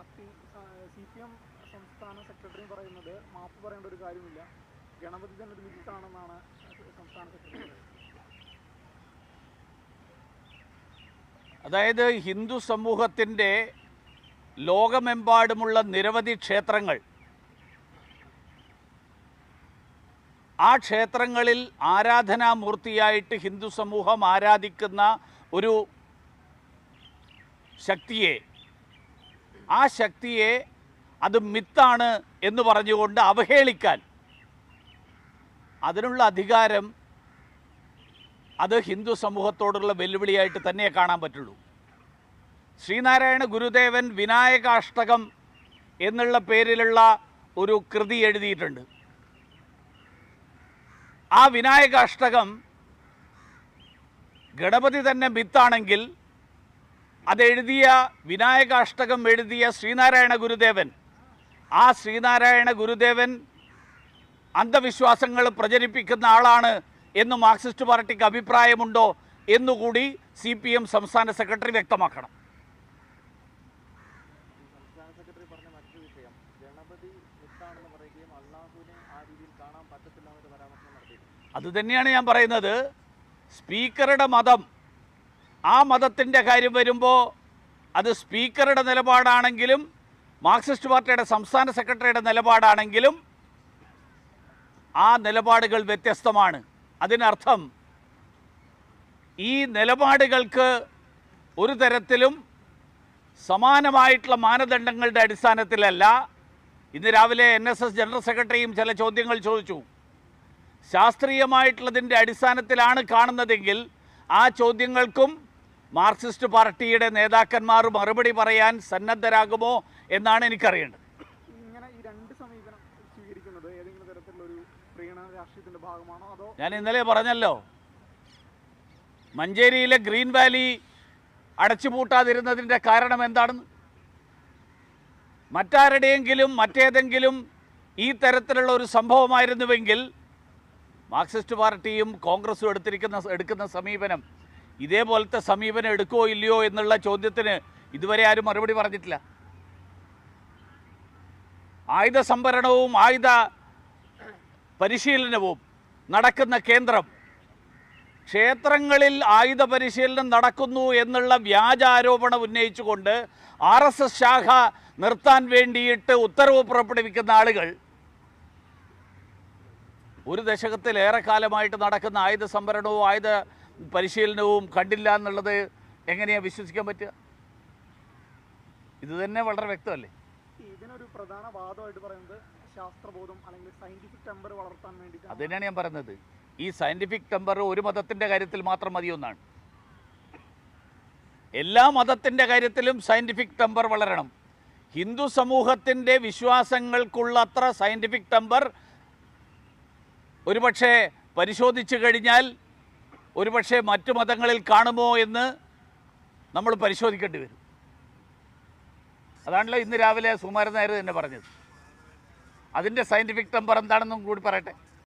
party C P M സംസ്ഥാന secretary പറയുന്നത് മാപ്പ് പറയേണ്ട ഒരു കാര്യമില്ല ഗണപതി തന്നെ ഒരു മിത്താണെന്നാണ് സംസ്ഥാന സെക്രട്ടറി പറയുന്നത് അതായത് ഹിന്ദു സമൂഹത്തിൻ്റെ ലോകമെമ്പാടുമുള്ള നിരവധി ക്ഷേത്രങ്ങൾ ആ ക്ഷേത്രങ്ങളിൽ ആരാധനാമൂർത്തിയായിട്ട് ഹിന്ദു സമൂഹം ആരാധിക്കുന്ന ഒരു ശക്തിയെ ആ ശക്തിയെ അത് മിത്താണ് എന്ന് പറഞ്ഞുകൊണ്ട് അവഹേളിക്കാൻ അതിനുള്ള അധികാരം അത് ഹിന്ദു സമൂഹത്തോടുള്ള വെല്ലുവിളിയായിട്ട് തന്നെ കാണാൻ പറ്റുള്ളൂ ശ്രീനാരായണ ഗുരുദേവൻ വിനായകാഷ്ടകം എന്നുള്ള പേരിലുള്ള ഒരു കൃതി എഴുതിയിട്ടുണ്ട് ആ വിനായകാഷ്ടകം ഗണപതി തന്നെ മിത്താണെങ്കിൽ അതെഴുതിയ വിനായകാഷ്ടകം എഴുതിയ ശ്രീനാരായണ ഗുരുദേവൻ ആ ശ്രീനാരായണ ഗുരുദേവൻ അന്ധവിശ്വാസങ്ങൾ പ്രചരിപ്പിക്കുന്ന ആളാണ് എന്ന് മാർക്സിസ്റ്റ് പാർട്ടിക്ക് അഭിപ്രായമുണ്ടോ എന്നുകൂടി സി പി എം സംസ്ഥാന സെക്രട്ടറി വ്യക്തമാക്കണം സംസ്ഥാന സെക്രട്ടറി പറഞ്ഞ മറ്റൊരു വിഷയം ഗണപതി മിത്താണെന്ന് പറയുകയും അള്ളാഹുവിനെ ആ രീതിയിൽ കാണാൻ പറ്റത്തില്ല എന്നൊരു പരാമർശം നടത്തിയിട്ടുണ്ട് അത് തന്നെയാണ് ഞാൻ പറയുന്നത് സ്പീക്കറുടെ മതം ആ മതത്തിൻ്റെ കാര്യം വരുമ്പോൾ അത് സ്പീക്കറുടെ നിലപാടാണെങ്കിലും മാർക്സിസ്റ്റ് പാർട്ടിയുടെ സംസ്ഥാന സെക്രട്ടറിയുടെ നിലപാടാണെങ്കിലും ആ നിലപാടുകൾ വ്യത്യസ്തമാണ് അതിനർത്ഥം ഈ നിലപാടുകൾക്ക് ഒരു തരത്തിലും സമാനമായിട്ടുള്ള മാനദണ്ഡങ്ങളുടെ അടിസ്ഥാനത്തിലല്ല ഇന്ന് രാവിലെ എൻ എസ് എസ് ജനറൽ സെക്രട്ടറിയും ചില ചോദ്യങ്ങൾ ചോദിച്ചു ശാസ്ത്രീയമായിട്ടുള്ളതിൻ്റെ അടിസ്ഥാനത്തിലാണ് കാണുന്നതെങ്കിൽ ആ ചോദ്യങ്ങൾക്കും മാർക്സിസ്റ്റ് പാർട്ടിയുടെ നേതാക്കന്മാർ മറുപടി പറയാൻ സന്നദ്ധരാകുമോ എന്നാണ് എനിക്കറിയേണ്ടത് ഇങ്ങനെ ഈ രണ്ട് സമീപനം സ്വീകരിക്കുന്നത് ഏതെങ്കിലും തരത്തിലുള്ള ഒരു പ്രീണന രാഷ്ട്രീയത്തിന്റെ ഭാഗമാണോ അതോ ഞാൻ ഇന്നലെ പറഞ്ഞല്ലോ മഞ്ചേരിയിലെ ഗ്രീൻ വാലി അടച്ചുപൂട്ടാതിരുന്നതിൻ്റെ കാരണം എന്താണെന്ന് മറ്റാരുടെയെങ്കിലും മറ്റേതെങ്കിലും ഈ തരത്തിലുള്ള ഒരു സംഭവമായിരുന്നുവെങ്കിൽ മാർക്സിസ്റ്റ് പാർട്ടിയും കോൺഗ്രസും എടുത്തിരിക്കുന്ന എടുക്കുന്ന സമീപനം ഇതേപോലത്തെ സമീപനം എടുക്കുമോ ഇല്ലയോ എന്നുള്ള ചോദ്യത്തിന് ഇതുവരെ ആരും മറുപടി പറഞ്ഞിട്ടില്ല ആയുധ സംഭരണവും ആയുധ പരിശീലനവും നടക്കുന്ന കേന്ദ്രം ക്ഷേത്രങ്ങളിൽ ആയുധ പരിശീലനം നടക്കുന്നു എന്നുള്ള വ്യാജ ആരോപണം ഉന്നയിച്ചുകൊണ്ട് ആർ എസ് എസ് ശാഖ നിർത്താൻ വേണ്ടിയിട്ട് ഉത്തരവ് പുറപ്പെടുവിക്കുന്ന ആളുകൾ ഒരു ദശകത്തിലേറെ കാലമായിട്ട് നടക്കുന്ന ആയുധ സംഭരണവും ആയുധ പരിശീലനവും കണ്ടില്ല എന്നുള്ളത് എങ്ങനെയാണ് വിശ്വസിക്കാൻ പറ്റുക ഇത് തന്നെ വളരെ വ്യക്തമല്ലേ ഇതിനൊരു പ്രധാന വാദമായിട്ട് പറയുന്നത് ശാസ്ത്രബോധം അല്ലെങ്കിൽ സയന്റിഫിക് ടെമ്പർ വളർത്താൻ വേണ്ടി അത് തന്നെയാണ് ഞാൻ പറയുന്നത് ഈ സയൻറ്റിഫിക് ടെമ്പർ ഒരു മതത്തിൻ്റെ കാര്യത്തിൽ മാത്രം മതിയൊന്നാണ് എല്ലാ മതത്തിൻ്റെ കാര്യത്തിലും സയൻറ്റിഫിക് ടെമ്പർ വളരണം ഹിന്ദു സമൂഹത്തിൻ്റെ വിശ്വാസങ്ങൾക്കുള്ള അത്ര സയൻറ്റിഫിക് ടെമ്പർ ഒരുപക്ഷെ പരിശോധിച്ചു കഴിഞ്ഞാൽ ഒരുപക്ഷെ മറ്റു മതങ്ങളിൽ കാണുമോ എന്ന് നമ്മൾ പരിശോധിക്കേണ്ടി വരും അതാണല്ലോ ഇന്ന് രാവിലെ സുമാരൻ നായർ തന്നെ പറഞ്ഞത് അതിൻ്റെ സയൻറ്റിഫിക് ടെമ്പർ എന്താണെന്നും കൂടി പറയട്ടെ